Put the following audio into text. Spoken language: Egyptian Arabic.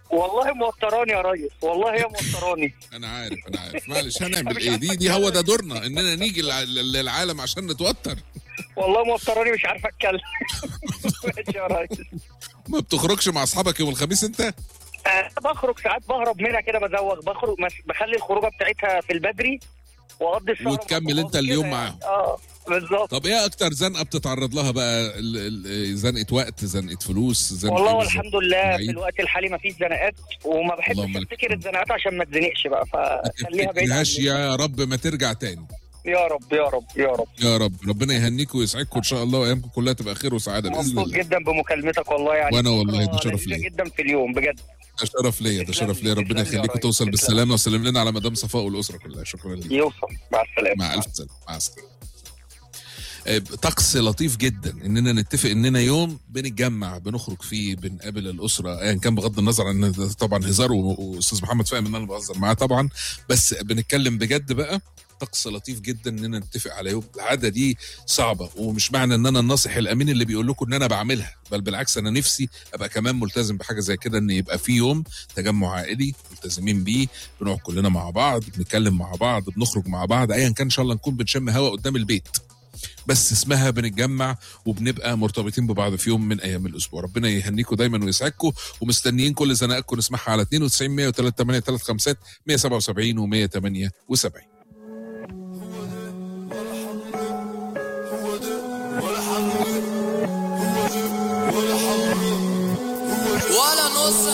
والله موتراني يا ريس والله هي موتراني انا عارف انا عارف معلش هنعمل ايه دي دي هو ده دورنا اننا نيجي للع- للعالم عشان نتوتر والله موتراني مش عارف اتكلم ماشي يا ريس ما بتخرجش مع اصحابك يوم الخميس انت آه، بخرج ساعات بهرب منها كده بزوغ بخرج مس- بخلي الخروجه بتاعتها في البدري واقضي السهره وتكمل مع انت اليوم كده معاهم. يعني. اه بالظبط طب ايه اكتر زنقه بتتعرض لها بقى ال- ال- زنقه وقت زنقه فلوس زنقه والله إيه والحمد بالظبط؟ لله في العيد؟ الوقت الحالي ما فيش زنقات وما بحبش اللهم لك افتكر الحمد. الزنقات عشان ما اتزنقش بقى ما فخليها بعيد تفتكرهاش عني. يا رب ما ترجع تاني يا رب يا رب يا رب يا رب ربنا يهنيكم ويسعدكم ان شاء الله وايامكم كلها تبقى خير وسعاده باذن مبسوط الله جدا بمكالمتك والله يعني وأنا والله ده فقرة شرف لذيذة ليا. جدا في اليوم بجد ده شرف ليا ده تسلم شرف لي، ليا ربنا تسلم لي يا يخليكم ريس، توصل تسلم. بالسلامه وسلم لنا على مدام صفاء والاسره كلها شكرا ليك يوصل مع السلامه مع الف سلامه مع السلامه آه، طقس لطيف جدا اننا نتفق اننا يوم بنتجمع بنخرج فيه بنقابل الاسره ايا كان بغض النظر عن ده طبعا هزار و- واستاذ محمد فاهم ان انا بهزر معاه طبعا بس بنتكلم بجد بقى طقس لطيف جدا اننا نتفق على يوم العاده دي صعبه ومش معنى ان انا الناصح الامين اللي بيقول لكم ان انا بعملها بل بالعكس انا نفسي ابقى كمان ملتزم بحاجه زي كده ان يبقى في يوم تجمع عائلي ملتزمين بيه بنقعد كلنا مع بعض بنتكلم مع بعض بنخرج مع بعض ايا كان ان شاء الله نكون بنشم هوا قدام البيت بس اسمها بنتجمع وبنبقى مرتبطين ببعض في يوم من ايام الاسبوع ربنا يهنيكم دايما ويسعدكم ومستنيين كل زناقاتكم نسمعها على 92 103 8 3 5 177 و 178 ولا نص